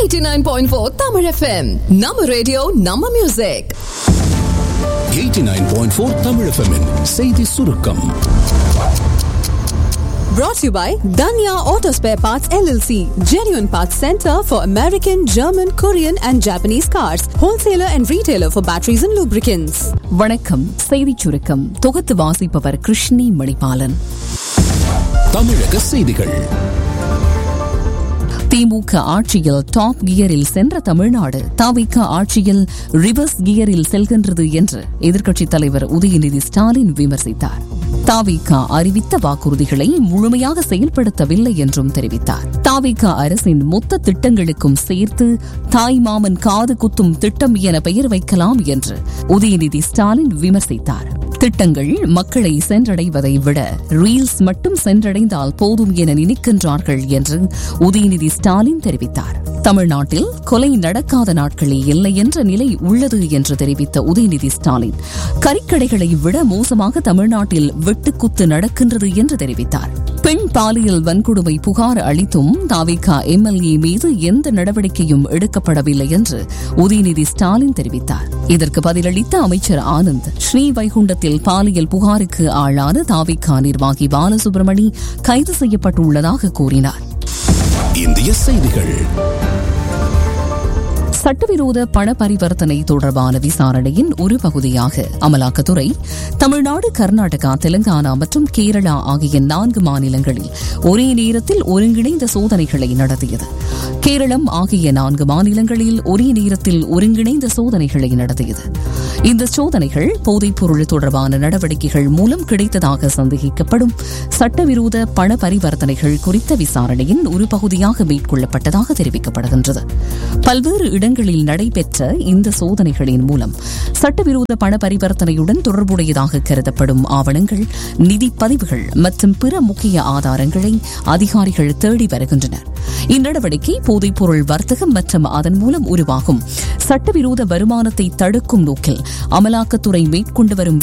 89.4 Tamil FM. நம்ம radio நம்ம music 89.4 Tamil FM -இன் செய்தி சுருக்கம் brought to you by Danya Auto Spare Parts LLC, genuine parts center for American, German, Korean and Japanese cars, wholesaler and retailer for batteries and lubricants. வணக்கம் செய்திச் சுருக்கம் தொகுத்து வாசிப்பவர் கிருஷ்ணி மணிபாலன் தமிழக செய்திகள் திமுக ஆட்சியில் டாப் கியரில் சென்ற தமிழ்நாடு தாவிக ஆட்சியில் ரிவர்ஸ் கியரில் செல்கின்றது என்று எதிர்க்கட்சித் தலைவர் உதயநிதி ஸ்டாலின் விமர்சித்தார் தாவிக அறிவித்த வாக்குறுதிகளை முழுமையாக செயல்படுத்தவில்லை என்றும் தெரிவித்தார் தாவிக அரசின் மொத்த திட்டங்களுக்கும் சேர்த்து தாய் மாமன் காது குத்தும் திட்டம் என பெயர் வைக்கலாம் என்று உதயநிதி ஸ்டாலின் விமர்சித்தார் திட்டங்கள் மக்களை சென்றடைவதை விட ரீல்ஸ் மட்டும் சென்றடைந்தால் போதும் என நினைக்கின்றார்கள் என்று உதயநிதி ஸ்டாலின் தெரிவித்தார் தமிழ்நாட்டில் கொலை நடக்காத நாட்களே இல்லை என்ற நிலை உள்ளது என்று தெரிவித்த உதயநிதி ஸ்டாலின் கறிக்கடைகளை விட மோசமாக தமிழ்நாட்டில் வெட்டுக்குத்து நடக்கின்றது என்று தெரிவித்தார் பெண் பாலியல் வன்கொடுமை புகார் அளித்தும் தாவிகா எம்எல்ஏ மீது எந்த நடவடிக்கையும் எடுக்கப்படவில்லை என்று உதயநிதி ஸ்டாலின் தெரிவித்தார் இதற்கு பதிலளித்த அமைச்சர் ஆனந்த் ஸ்ரீவைகுண்டத்தில் பாலியல் புகாருக்கு ஆளான தாவிகா நிர்வாகி பாலசுப்ரமணி கைது செய்யப்பட்டுள்ளதாக கூறினார் இந்திய செய்திகள் சட்டவிரோத பண பரிவர்த்தனை தொடர்பான விசாரணையின் ஒரு பகுதியாக அமலாக்கத்துறை தமிழ்நாடு கர்நாடகா தெலங்கானா மற்றும் கேரளா ஆகிய நான்கு மாநிலங்களில் ஒரே நேரத்தில் ஒருங்கிணைந்த சோதனைகளை நடத்தியது கேரளம் ஆகிய நான்கு மாநிலங்களில் ஒரே நேரத்தில் ஒருங்கிணைந்த சோதனைகளை நடத்தியது இந்த சோதனைகள் போதைப்பொருள் தொடர்பான நடவடிக்கைகள் மூலம் கிடைத்ததாக சந்தேகிக்கப்படும் சட்டவிரோத பண பரிவர்த்தனைகள் குறித்த விசாரணையின் ஒரு பகுதியாக மேற்கொள்ளப்பட்டதாக தெரிவிக்கப்படுகின்றது பல்வேறு இடங்களில் நடைபெற்ற இந்த சோதனைகளின் மூலம் சட்டவிரோத பண பரிவர்த்தனையுடன் தொடர்புடையதாக கருதப்படும் ஆவணங்கள் நிதி பதிவுகள் மற்றும் பிற முக்கிய ஆதாரங்களை அதிகாரிகள் தேடி வருகின்றனர் இந்நடவடிக்கை போதைப்பொருள் வர்த்தகம் மற்றும் அதன் மூலம் உருவாகும் சட்டவிரோத வருமானத்தை தடுக்கும் நோக்கில் அமலாக்கத்துறை மேற்கொண்டு வரும்